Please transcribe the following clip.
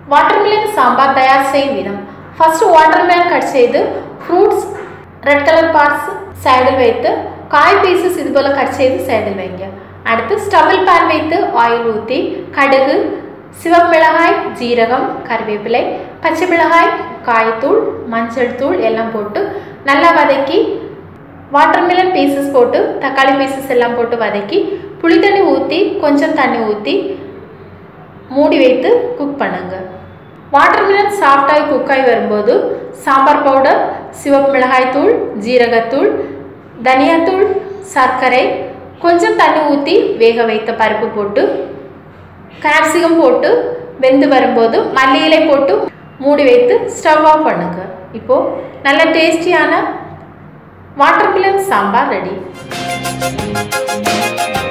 watermelon sambar தயார் செய்யும் விதம் ஃபர்ஸ்ட் வாட்டர்மெலன் கட் செய்து ஃப்ரூட்ஸ் ரெட் கலர் பார்ட்ஸ் சைடில் வைத்து காய் பீசஸ் இது போல் கட் செய்து சைடில் வைங்க அடுத்து ஸ்டவில் பேன் வைத்து ஆயில் ஊற்றி கடுகு சிவப்பு மிளகாய் ஜீரகம் கருவேப்பிலை பச்சை மிளகாய் காய்த்தூள் மஞ்சள் தூள் எல்லாம் போட்டு நல்லா வதக்கி வாட்டர்மெலன் பீசஸ் போட்டு தக்காளி பீசஸ் எல்லாம் போட்டு வதக்கி புளி தண்ணி ஊற்றி கொஞ்சம் தண்ணி ஊற்றி மூடி வைத்து குக் பண்ணுங்க வாட்டர்மெலன் சாஃப்டாகி குக்காகி வரும்போது சாம்பார் பவுடர் சிவப்பு மிளகாய் தூள் ஜீரகத்தூள் தனியாத்தூள் சர்க்கரை கொஞ்சம் தண்ணி ஊற்றி வேக வைத்த பருப்பு போட்டு கேப்சிகம் போட்டு வெந்து வரும்போது மல்லி இலை போட்டு மூடி வைத்து ஸ்டவ் ஆஃப் பண்ணுங்க இப்போ நல்ல டேஸ்டியான வாட்டர்மெலன் சாம்பார் ரெடி